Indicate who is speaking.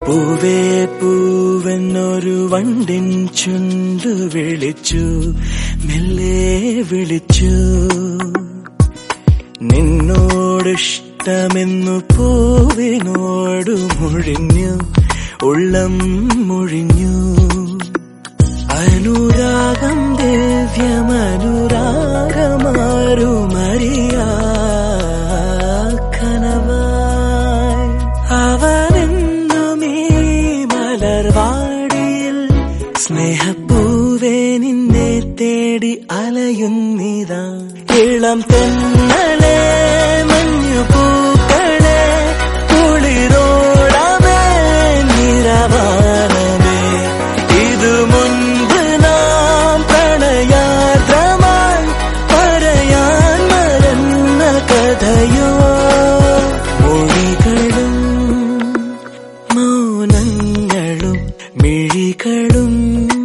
Speaker 1: പൂവേ പൂവെന്നൊരു വണ്ടിൻ ചുണ്ടു വിളിച്ചു മെല്ലെ വിളിച്ചു നിന്നോടിഷ്ടമെന്നു പൂവിനോടു മുഴിഞ്ഞു ഉള്ളം മുഴിഞ്ഞു അനുരാഗം ദിവ്യമനുരാഗമാരുമറിയ കനവായി അവനെന്നുമീ മലർവാടിയിൽ സ്നേഹപ്പൂവേ നിന്നെ തേടി അലയുന്നിതാ ഇളം തെന്നലെ മഞ്ഞു പൂക്കളെ കുളിരോടമേ നിരവാനമേ ഇത് മുൻപ് നാം പ്രണയാർദ്രമായി പറയാൻ മറന്ന കഥയോ മൊഴികളും മൗനങ്ങളും മിഴികളും